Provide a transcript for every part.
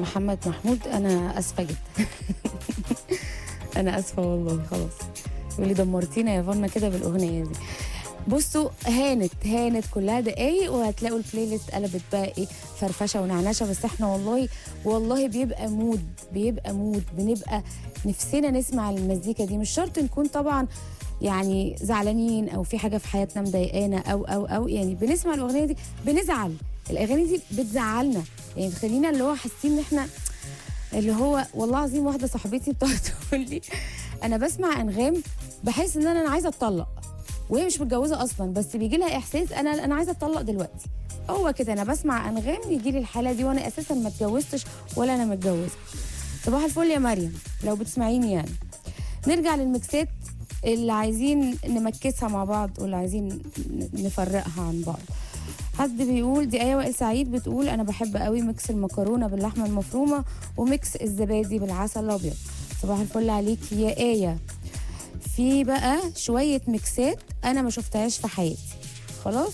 محمد محمود انا اسفه جدا انا اسفه والله خلاص يقول لي دمرتينا يا فنا كده بالاغنيه دي بصوا هانت هانت كلها دقايق وهتلاقوا البلاي ليست قلبت بقى ايه فرفشه ونعنشه بس احنا والله والله بيبقى مود بيبقى مود بنبقى نفسنا نسمع المزيكا دي مش شرط نكون طبعا يعني زعلانين او في حاجه في حياتنا مضايقانا او او او يعني بنسمع الاغنيه دي بنزعل الاغاني دي بتزعلنا يعني تخلينا اللي هو حاسين ان احنا اللي هو والله العظيم واحده صاحبتي بتقعد تقول لي انا بسمع انغام بحس ان انا انا عايزه اتطلق وهي مش متجوزه اصلا بس بيجي لها احساس انا انا عايزه اتطلق دلوقتي هو كده انا بسمع انغام يجي لي الحاله دي وانا اساسا ما اتجوزتش ولا انا متجوزه صباح الفل يا مريم لو بتسمعيني يعني نرجع للميكسات اللي عايزين نمكسها مع بعض واللي عايزين ن- نفرقها عن بعض حد بيقول دي ايه وائل سعيد بتقول انا بحب قوي ميكس المكرونه باللحمه المفرومه وميكس الزبادي بالعسل الابيض صباح الفل عليكي يا ايه في بقى شويه ميكسات انا ما شفتهاش في حياتي خلاص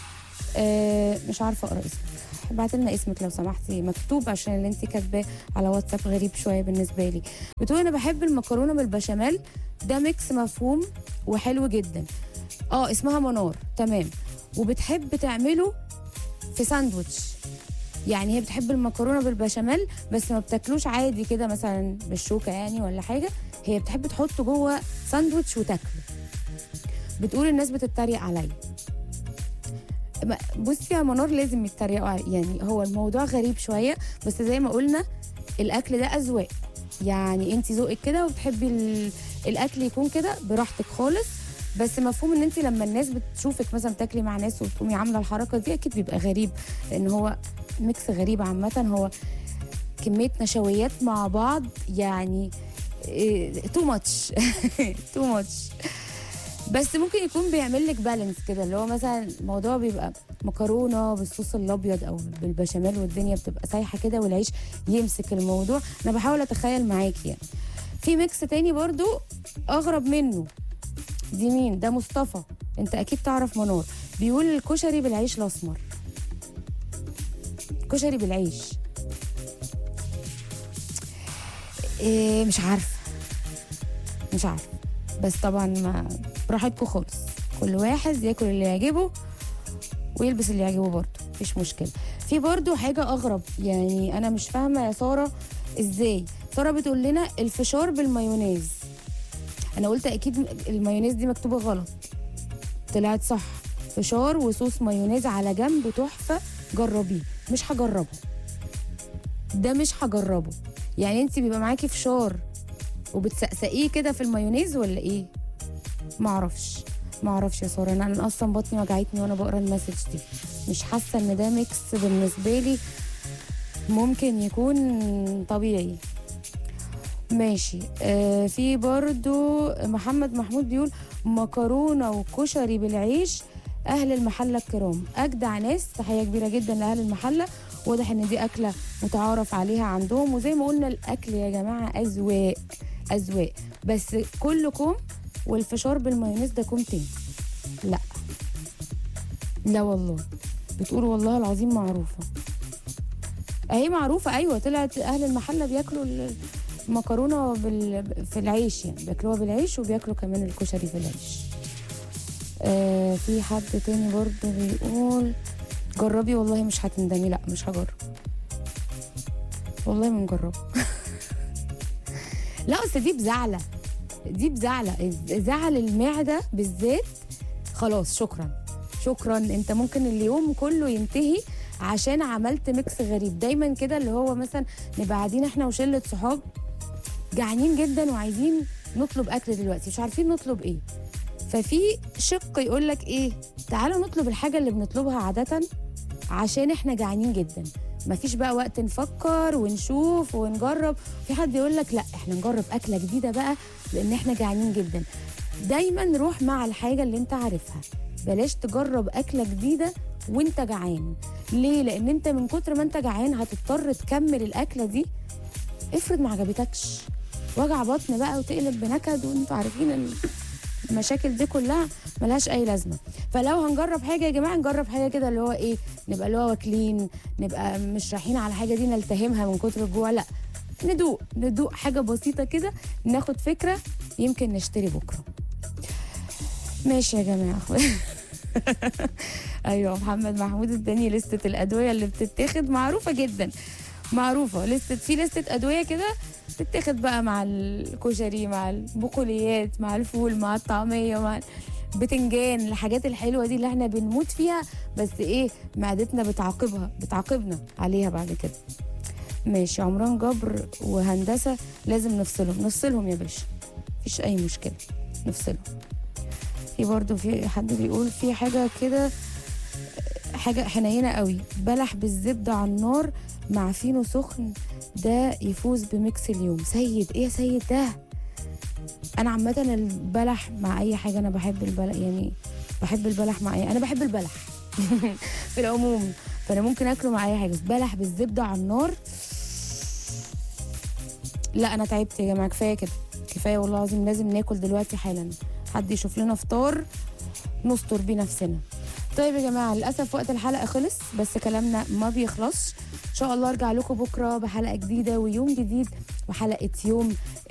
آه مش عارفه اقرا اسمك ابعت لنا اسمك لو سمحتي مكتوب عشان اللي انت كاتباه على واتساب غريب شويه بالنسبه لي بتقول انا بحب المكرونه بالبشاميل ده ميكس مفهوم وحلو جدا اه اسمها منار تمام وبتحب تعمله في ساندوتش يعني هي بتحب المكرونه بالبشاميل بس ما بتاكلوش عادي كده مثلا بالشوكه يعني ولا حاجه هي بتحب تحطه جوه ساندوتش وتاكله بتقول الناس بتتريق عليا ما- بصي يا منار لازم يتريقوا علي يعني هو الموضوع غريب شويه بس زي ما قلنا الاكل ده اذواق يعني انت ذوقك كده وبتحبي ال- الاكل يكون كده براحتك خالص بس مفهوم ان انت لما الناس بتشوفك مثلا بتاكلي مع ناس وتقومي عامله الحركه دي اكيد بيبقى غريب لان هو ميكس غريب عامه هو كميه نشويات مع بعض يعني تو ماتش تو ماتش بس ممكن يكون بيعمل لك بالانس كده اللي هو مثلا الموضوع بيبقى مكرونه بالصوص الابيض او بالبشاميل والدنيا بتبقى سايحه كده والعيش يمسك الموضوع انا بحاول اتخيل معاكي يعني في ميكس تاني برضو اغرب منه دي مين ده مصطفى انت اكيد تعرف منار بيقول الكشري بالعيش الاسمر كشري بالعيش إيه مش عارفه مش عارفه بس طبعا ما براحتكم خالص كل واحد ياكل اللي يعجبه ويلبس اللي يعجبه برضه مفيش مشكله في برضه حاجه اغرب يعني انا مش فاهمه يا ساره ازاي ساره بتقول لنا الفشار بالمايونيز انا قلت اكيد المايونيز دي مكتوبه غلط طلعت صح فشار وصوص مايونيز على جنب تحفه جربيه مش هجربه ده مش هجربه يعني انت بيبقى معاكي فشار وبتسقسقيه كده في المايونيز ولا ايه ما اعرفش ما اعرفش يا ساره انا أنا اصلا بطني وجعتني وانا بقرا المسج دي مش حاسه ان ده ميكس بالنسبه لي ممكن يكون طبيعي ماشي آه في برضو محمد محمود بيقول مكرونه وكشري بالعيش اهل المحله الكرام اجدع ناس تحيه كبيره جدا لاهل المحله واضح ان دي اكله متعارف عليها عندهم وزي ما قلنا الاكل يا جماعه اذواق اذواق بس كل كوم والفشار بالمايونيز ده كوم تاني لا لا والله بتقول والله العظيم معروفه اهي معروفه ايوه طلعت اهل المحله بياكلوا المكرونه بال... في العيش يعني بياكلوها بالعيش وبياكلوا كمان الكشري في العيش آه في حد تاني برضه بيقول جربي والله مش هتندمي لا مش هجرب والله ما نجرب لا اصل دي بزعله دي بزعله زعل المعده بالذات خلاص شكرا شكرا انت ممكن اليوم كله ينتهي عشان عملت ميكس غريب دايما كده اللي هو مثلا نبقى قاعدين احنا وشله صحاب جعانين جدا وعايزين نطلب اكل دلوقتي مش عارفين نطلب ايه ففي شق يقول لك ايه تعالوا نطلب الحاجه اللي بنطلبها عاده عشان احنا جعانين جدا مفيش بقى وقت نفكر ونشوف ونجرب في حد يقول لك لا احنا نجرب اكله جديده بقى لان احنا جعانين جدا دايما روح مع الحاجه اللي انت عارفها بلاش تجرب اكله جديده وانت جعان ليه لان انت من كتر ما انت جعان هتضطر تكمل الاكله دي افرض ما عجبتكش وجع بطن بقى وتقلب بنكد وانتوا عارفين ال- المشاكل دي كلها ملهاش اي لازمه فلو هنجرب حاجه يا جماعه نجرب حاجه كده اللي هو ايه نبقى اللي هو واكلين نبقى مش رايحين على حاجه دي نلتهمها من كتر الجوع لا ندوق ندوق حاجه بسيطه كده ناخد فكره يمكن نشتري بكره ماشي يا جماعه ايوه محمد محمود اداني لستة الادويه اللي بتتاخد معروفه جدا معروفه لستة في لستة ادويه كده تتاخد بقى مع الكشري مع البقوليات مع الفول مع الطعميه مع بتنجان الحاجات الحلوه دي اللي احنا بنموت فيها بس ايه معدتنا بتعاقبها بتعاقبنا عليها بعد كده ماشي عمران جبر وهندسه لازم نفصلهم نفصلهم يا باشا مفيش اي مشكله نفصلهم في برضو في حد بيقول في حاجه كده حاجه حنينه قوي بلح بالزبده على النار مع فينو سخن ده يفوز بميكس اليوم سيد ايه يا سيد ده انا عامه البلح مع اي حاجه انا بحب البلح يعني بحب البلح مع اي انا بحب البلح في العموم فانا ممكن اكله مع اي حاجه بس بلح بالزبده على النار لا انا تعبت يا جماعه كفايه كده كفايه والله العظيم لازم ناكل دلوقتي حالا حد يشوف لنا فطار نستر بيه نفسنا طيب يا جماعه للاسف وقت الحلقه خلص بس كلامنا ما بيخلصش ان شاء الله ارجع لكم بكره بحلقه جديده ويوم جديد وحلقه يوم